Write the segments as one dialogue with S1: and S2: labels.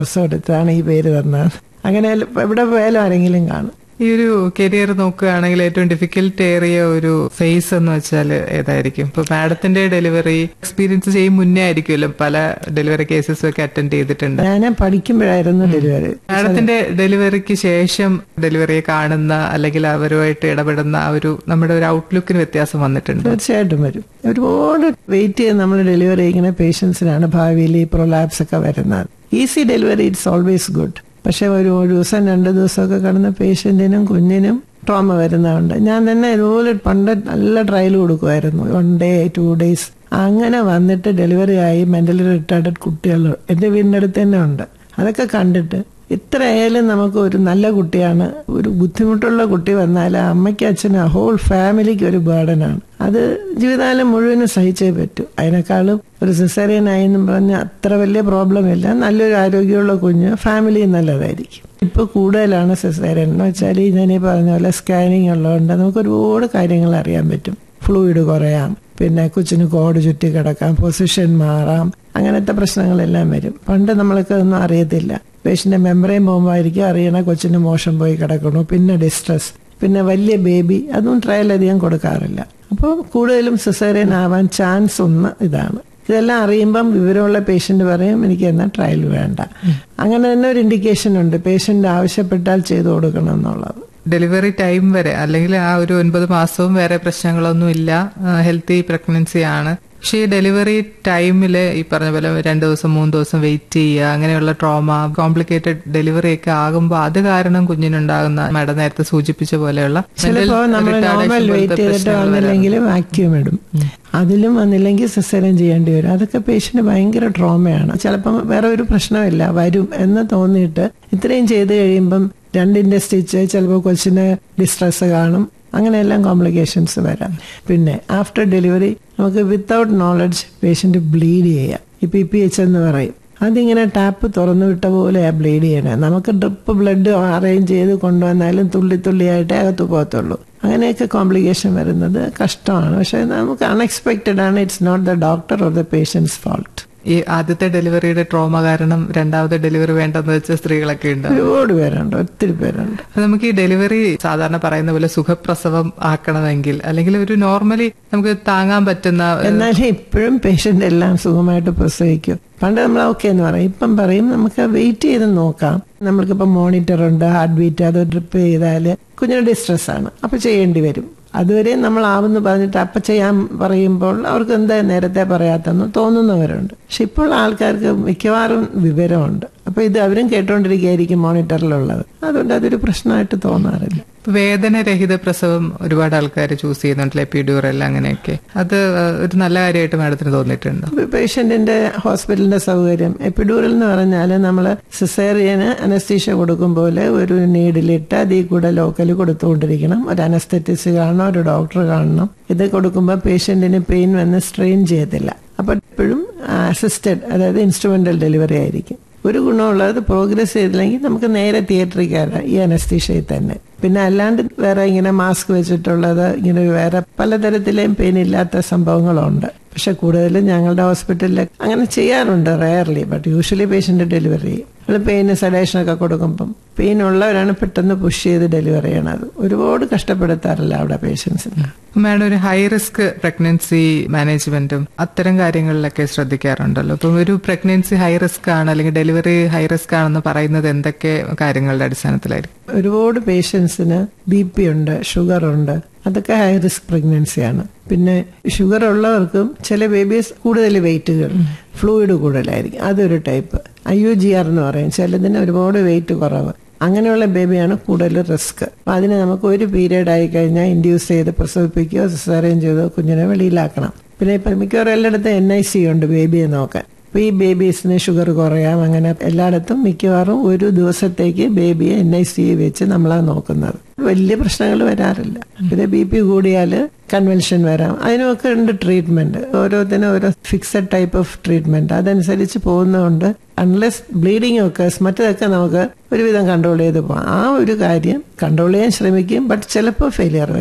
S1: ദിവസം എടുത്താണ് ഈ പേര് തന്നത് അങ്ങനെ എവിടെ പോയാലും ആരെങ്കിലും കാണും
S2: ഈ ഒരു കരിയർ നോക്കുകയാണെങ്കിൽ ഏറ്റവും ഡിഫിക്കൽട്ട് ഏറിയ ഒരു ഫേസ് എന്ന് വെച്ചാൽ ഏതായിരിക്കും ഇപ്പൊ മാഡത്തിന്റെ ഡെലിവറി എക്സ്പീരിയൻസ് ചെയ്യും മുന്നേ ആയിരിക്കുമല്ലോ പല ഡെലിവറി കേസസും ഒക്കെ അറ്റൻഡ് ചെയ്തിട്ടുണ്ട്
S1: ഞാൻ പഠിക്കുമ്പോഴായിരുന്നു ഡെലിവറി
S2: മാഡത്തിന്റെ ഡെലിവറിക്ക് ശേഷം ഡെലിവറിയെ കാണുന്ന അല്ലെങ്കിൽ അവരുമായിട്ട് ഇടപെടുന്ന ആ ഒരു നമ്മുടെ ഒരു ഔട്ട്ലുക്കിന് വ്യത്യാസം വന്നിട്ടുണ്ട്
S1: തീർച്ചയായിട്ടും വരും ഒരുപാട് വെയിറ്റ് ചെയ്ത് നമ്മൾ ഡെലിവറി ചെയ്യുന്ന പേഷ്യൻസിനാണ് ഭാവിയിൽ ഈ പ്രൊലാപ്സ് ഒക്കെ വരുന്നത് easy delivery it's always good പക്ഷെ ഒരു ഒരു ദിവസം രണ്ട് ദിവസമൊക്കെ കിടന്ന പേഷ്യന്റിനും കുഞ്ഞിനും ട്രോമ വരുന്നതുണ്ട് ഞാൻ തന്നെ ഇതുപോലെ പണ്ട് നല്ല ട്രയൽ കൊടുക്കുമായിരുന്നു വൺ ഡേ ടു ഡേയ്സ് അങ്ങനെ വന്നിട്ട് ഡെലിവറി ആയി മെന്റലി റിട്ടാർഡഡ് കുട്ടികൾ എന്റെ വീടിന്റെ അടുത്ത് തന്നെ ഉണ്ട് അതൊക്കെ കണ്ടിട്ട് ഇത്രയായാലും നമുക്ക് ഒരു നല്ല കുട്ടിയാണ് ഒരു ബുദ്ധിമുട്ടുള്ള കുട്ടി വന്നാൽ അമ്മയ്ക്ക് അച്ഛനും ഹോൾ ഫാമിലിക്ക് ഒരു ബേർഡനാണ് അത് ജീവിതകാലം മുഴുവനും സഹിച്ചേ പറ്റൂ അതിനേക്കാളും ഒരു സിസേറിയൻ ആയി എന്നും പറഞ്ഞാൽ അത്ര വലിയ പ്രോബ്ലം ഇല്ല നല്ലൊരു ആരോഗ്യമുള്ള കുഞ്ഞ് ഫാമിലി നല്ലതായിരിക്കും ഇപ്പൊ കൂടുതലാണ് സിസേറിയൻ എന്ന് വെച്ചാൽ ഞാൻ ഈ പറഞ്ഞ പോലെ സ്കാനിങ് ഉള്ളതുകൊണ്ട് നമുക്ക് ഒരുപാട് കാര്യങ്ങൾ അറിയാൻ പറ്റും ഫ്ലൂയിഡ് കുറയാം പിന്നെ കൊച്ചിന് കോട് ചുറ്റി കിടക്കാം പൊസിഷൻ മാറാം അങ്ങനത്തെ പ്രശ്നങ്ങളെല്ലാം വരും പണ്ട് നമ്മൾക്ക് ഒന്നും അറിയത്തില്ല പേഷ്യന്റെ മെമ്പറേയും പോകുമ്പോൾ ആയിരിക്കും അറിയണ കൊച്ചിന് മോശം പോയി കിടക്കണു പിന്നെ ഡിസ്ട്രസ് പിന്നെ വലിയ ബേബി അതും ട്രയൽ അധികം കൊടുക്കാറില്ല അപ്പോൾ കൂടുതലും സിസേറിയൻ ആവാൻ ചാൻസ് ഒന്ന് ഇതാണ് ഇതെല്ലാം അറിയുമ്പം വിവരമുള്ള പേഷ്യന്റ് പറയും എനിക്ക് എന്നാൽ ട്രയൽ വേണ്ട അങ്ങനെ തന്നെ ഒരു ഇൻഡിക്കേഷൻ ഉണ്ട് പേഷ്യന്റ് ആവശ്യപ്പെട്ടാൽ ചെയ്തു കൊടുക്കണം എന്നുള്ളത്
S2: ഡെലിവറി ടൈം വരെ അല്ലെങ്കിൽ ആ ഒരു ഒൻപത് മാസവും വേറെ പ്രശ്നങ്ങളൊന്നും ഇല്ല ഹെൽത്തി പ്രഗ്നൻസി ആണ് പക്ഷേ ഈ ഡെലിവറി ടൈമിൽ ഈ പറഞ്ഞ പോലെ രണ്ട് ദിവസം മൂന്ന് ദിവസം വെയിറ്റ് ചെയ്യുക അങ്ങനെയുള്ള ട്രോമ കോംപ്ലിക്കേറ്റഡ് ഡെലിവറി ഒക്കെ ആകുമ്പോൾ അത് കാരണം കുഞ്ഞിനുണ്ടാകുന്ന മാഡം നേരത്തെ സൂചിപ്പിച്ച പോലെയുള്ള
S1: ചിലപ്പോ നമ്മൾ നോർമൽ വെയിറ്റ് ചെയ്തിട്ട് വന്നില്ലെങ്കിൽ വാക്യൂം ഇടും അതിലും വന്നില്ലെങ്കിൽ സിസേറിയൻ ചെയ്യേണ്ടി വരും അതൊക്കെ പേഷ്യന്റ് ഭയങ്കര ട്രോമയാണ് ചിലപ്പം വേറെ ഒരു പ്രശ്നമില്ല വരും എന്ന് തോന്നിയിട്ട് ഇത്രയും ചെയ്ത് കഴിയുമ്പം രണ്ടിന്റെ സ്റ്റിച്ച് ചിലപ്പോൾ കൊച്ചിന് ഡിസ്ട്രെസ് കാണും അങ്ങനെയെല്ലാം കോംപ്ലിക്കേഷൻസ് വരാം പിന്നെ ആഫ്റ്റർ ഡെലിവറി നമുക്ക് വിത്തൗട്ട് നോളജ് പേഷ്യന്റ് ബ്ലീഡ് ചെയ്യാം ഈ പി പി എച്ച് എന്ന് പറയും അതിങ്ങനെ ടാപ്പ് തുറന്നു വിട്ട പോലെ ബ്ലീഡ് ചെയ്യണേ നമുക്ക് ഡ്രിപ്പ് ബ്ലഡ് അറേഞ്ച് ചെയ്ത് കൊണ്ടുവന്നാലും തുള്ളി തുള്ളിയായിട്ടേ അകത്ത് പോകത്തുള്ളൂ അങ്ങനെയൊക്കെ കോംപ്ലിക്കേഷൻ വരുന്നത് കഷ്ടമാണ് പക്ഷെ നമുക്ക് അൺഎക്സ്പെക്റ്റഡ് ആണ് it's not the doctor or the patient's fault
S2: ഈ ആദ്യത്തെ ഡെലിവറിയുടെ ട്രോമ കാരണം രണ്ടാമത്തെ ഡെലിവറി വേണ്ടെന്ന് വെച്ച സ്ത്രീകളൊക്കെ ഉണ്ട്
S1: ഒരുപാട് പേരുണ്ട് ഒത്തിരി പേരുണ്ട്
S2: അപ്പൊ നമുക്ക് ഈ ഡെലിവറി സാധാരണ പറയുന്ന പോലെ സുഖപ്രസവം ആക്കണമെങ്കിൽ അല്ലെങ്കിൽ ഒരു നോർമലി നമുക്ക് താങ്ങാൻ പറ്റുന്ന
S1: എന്നാലും ഇപ്പോഴും പേഷ്യന്റ് എല്ലാം സുഖമായിട്ട് പ്രസവിക്കും പണ്ട് നമ്മൾ ഓക്കെ എന്ന് പറയും ഇപ്പം പറയും നമുക്ക് വെയിറ്റ് ചെയ്ത് നോക്കാം നമ്മൾക്കിപ്പം മോണിറ്റർ ഉണ്ട് ഹാർട്ട് ബീറ്റ് അത് ഡ്രിപ്പ് ചെയ്താല് കുഞ്ഞിന് ഡിസ്ട്രെസ് ആണ് അപ്പൊ ചെയ്യേണ്ടി വരും അതുവരെ നമ്മൾ ആവെന്ന് പറഞ്ഞിട്ട് അപ്പൊ ചെയ്യാൻ പറയുമ്പോൾ അവർക്ക് എന്താ നേരത്തെ പറയാത്തെന്ന് തോന്നുന്നവരുണ്ട് പക്ഷെ ഇപ്പോൾ ആൾക്കാർക്ക് മിക്കവാറും വിവരമുണ്ട് അപ്പൊ ഇത് അവരും കേട്ടോണ്ടിരിക്കുകയായിരിക്കും മോണിറ്ററിലുള്ളത് അതുകൊണ്ട് അതൊരു പ്രശ്നമായിട്ട് തോന്നാറില്ല
S2: വേദനരഹിത പ്രസവം ഒരുപാട് ആൾക്കാർ ചൂസ് ചെയ്യുന്നുണ്ട് എപ്പിഡ്യൂറൽ അങ്ങനെയൊക്കെ അത് ഒരു നല്ല കാര്യമായിട്ട് മാഡത്തിന് തോന്നിയിട്ടുണ്ട്
S1: പേഷ്യന്റിന്റെ ഹോസ്പിറ്റലിന്റെ സൗകര്യം എപ്പിഡൂറൽ എന്ന് പറഞ്ഞാൽ നമ്മൾ സിസേറിയന് അനസ്തീഷ കൊടുക്കും പോലെ ഒരു നീഡിലിട്ട് അതിൽ കൂടെ ലോക്കൽ കൊടുത്തുകൊണ്ടിരിക്കണം ഒരു അനസ്തറ്റിസ്റ്റ് കാണണം ഒരു ഡോക്ടർ കാണണം ഇത് കൊടുക്കുമ്പോൾ പേഷ്യന്റിന് പെയിൻ വന്ന് സ്ട്രെയിൻ ചെയ്യത്തില്ല അപ്പൊ എപ്പോഴും അസിസ്റ്റഡ് അതായത് ഇൻസ്ട്രുമെന്റൽ ഡെലിവറി ആയിരിക്കും ഒരു ഗുണമുള്ളത് പ്രോഗ്രസ് ചെയ്തില്ലെങ്കിൽ നമുക്ക് നേരെ തിയേറ്ററിൽ കയറാം ഈ അനസ്തീഷയിൽ തന്നെ പിന്നെ അല്ലാണ്ട് വേറെ ഇങ്ങനെ മാസ്ക് വെച്ചിട്ടുള്ളത് ഇങ്ങനെ വേറെ പലതരത്തിലെയും പെയിൻ ഇല്ലാത്ത സംഭവങ്ങളുണ്ട് പക്ഷെ കൂടുതലും ഞങ്ങളുടെ ഹോസ്പിറ്റലിൽ അങ്ങനെ ചെയ്യാറുണ്ട് rarely but usually patient delivery നമ്മൾ പെയിന് സഡേഷൻ ഒക്കെ കൊടുക്കുമ്പം പെയിൻ ഉള്ളവരാണ് പെട്ടെന്ന് പുഷ് ചെയ്ത് ഡെലിവറി ചെയ്യണത് ഒരുപാട് കഷ്ടപ്പെടുത്താറില്ല അവിടെ പേഷ്യൻസിന്
S2: മാഡം ഒരു ഹൈ റിസ്ക് പ്രഗ്നൻസി മാനേജ്മെന്റും അത്തരം കാര്യങ്ങളിലൊക്കെ ശ്രദ്ധിക്കാറുണ്ടല്ലോ അപ്പം ഒരു പ്രഗ്നൻസി ഹൈ റിസ്ക് ആണ് അല്ലെങ്കിൽ ഡെലിവറി ഹൈ റിസ്ക് ആണെന്ന് പറയുന്നത് എന്തൊക്കെ കാര്യങ്ങളുടെ അടിസ്ഥാനത്തിലായിരിക്കും
S1: ഒരുപാട് പേഷ്യൻസിന് ബി പി ഉണ്ട് ഷുഗർ ഉണ്ട് അതൊക്കെ ഹൈ റിസ്ക് പ്രഗ്നൻസിയാണ് പിന്നെ ഷുഗർ ഉള്ളവർക്കും ചില ബേബീസ് കൂടുതൽ വെയിറ്റുകൾ ഫ്ലൂയിഡ് കൂടുതലായിരിക്കും അതൊരു type I U G R എന്ന് പറയും ചിലതിന് ഒരുപാട് വെയിറ്റ് കുറവ് അങ്ങനെയുള്ള ബേബിയാണ് കൂടുതൽ റിസ്ക് അപ്പൊ അതിന് നമുക്ക് ഒരു പീരീഡ് ആയി കഴിഞ്ഞാൽ ഇൻഡ്യൂസ് ചെയ്ത് പ്രസവിപ്പിക്കുകയോ സിസേറിയൻ ചെയ്തോ കുഞ്ഞിനെ വെളിയിലാക്കണം പിന്നെ ഇപ്പൊ മിക്കവാറും എല്ലായിടത്തും എൻ ഐ സി ഉണ്ട് ബേബിയെ നോക്കാൻ അപ്പൊ ഈ ബേബീസിന് ഷുഗർ കുറയാം അങ്ങനെ എല്ലായിടത്തും മിക്കവാറും ഒരു ദിവസത്തേക്ക് ബേബിയെ എൻ ഐ സി വെച്ച് നമ്മളാണ് നോക്കുന്നത് വലിയ പ്രശ്നങ്ങൾ വരാറില്ല പിന്നെ ബി പി കൂടിയാൽ കൺവെൻഷൻ വരാം അതിനൊക്കെ ഉണ്ട് ട്രീറ്റ്മെന്റ് ഓരോത്തിനും ഓരോ ഫിക്സഡ് ടൈപ്പ് ഓഫ് ട്രീറ്റ്മെന്റ് അതനുസരിച്ച് പോകുന്നതുകൊണ്ട് അൺലെസ് ബ്ലീഡിങ് ഒക്കെ മറ്റതൊക്കെ നമുക്ക് ഒരുവിധം കൺട്രോൾ ചെയ്ത് പോകാം ആ ഒരു കാര്യം കൺട്രോൾ ചെയ്യാൻ ശ്രമിക്കും ബട്ട് ചിലപ്പോൾ ഫെയിലിയർ വരാം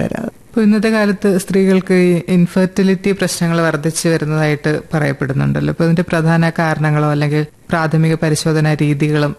S2: ഇപ്പോൾ ഇന്നത്തെ കാലത്ത് സ്ത്രീകൾക്ക് ഈ ഇൻഫെർട്ടിലിറ്റി പ്രശ്നങ്ങൾ വർദ്ധിച്ചു വരുന്നതായിട്ട് പറയപ്പെടുന്നുണ്ടല്ലോ അപ്പോൾ ഇതിന്റെ പ്രധാന കാരണങ്ങളോ അല്ലെങ്കിൽ പ്രാഥമിക പരിശോധനാ രീതികളും